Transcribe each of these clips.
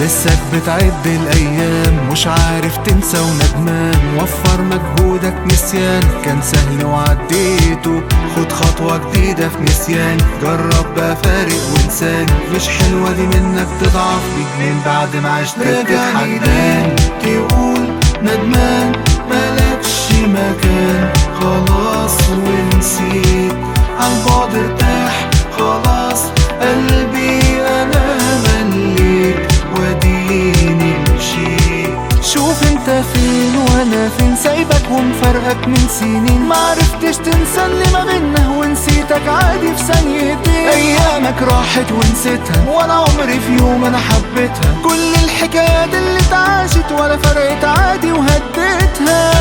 لسك بتعد الايام مش عارف تنسى وندمان وفر مجهودك نسيان كان سهل وعديته خد خطوة جديدة في نسيان جرب بقى فارق وانسان مش حلوة دي منك تضعف بيك من بعد ما عشت تتحدان تقول ندمان ملكش مكان خلاص ونسيت عالبعد ارتاح خلاص قلبي انا مليت وديني مشيت شوف انت فين وانا فين سايبك ومفرقك من سنين معرفتش تنسى اللي ما بينا ونسيتك عادي في ثانيتين ايامك راحت ونسيتها وانا عمري في يوم انا حبيتها كل الحكايات اللي اتعاشت ولا فرقت عادي وهديتها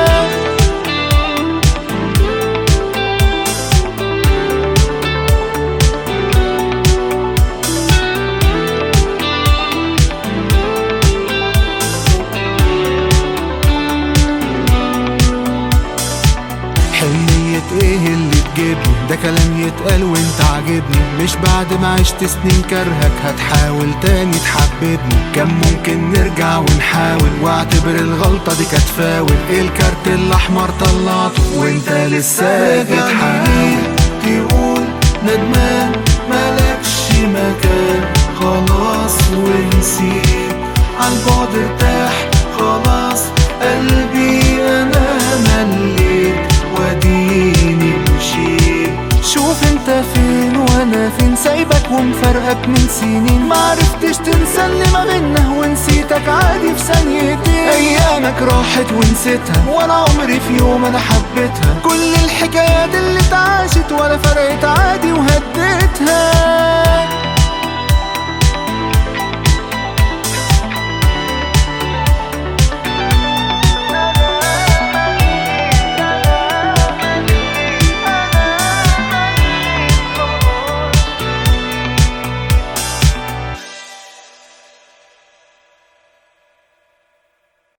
حنية ايه اللي تجيبني ده كلام يتقال وانت عاجبني مش بعد ما عشت سنين كرهك هتحاول تاني تحببني كان ممكن نرجع ونحاول واعتبر الغلطة دي كانت فاول الكارت الاحمر طلعته وانت لسه بتحاول تقول ندمان ملكش مكان خلاص ونسيت عالبعد ارتاح خلاص قلبي انا مليت وديني مشيت شوف انت فين وانا فين سايبك ومفرقك من سنين معرفتش تنسى اللي ما بينا ونسيتك عادي في ثانيتين ايامك راحت ونسيتها وانا عمري في يوم انا حبيتها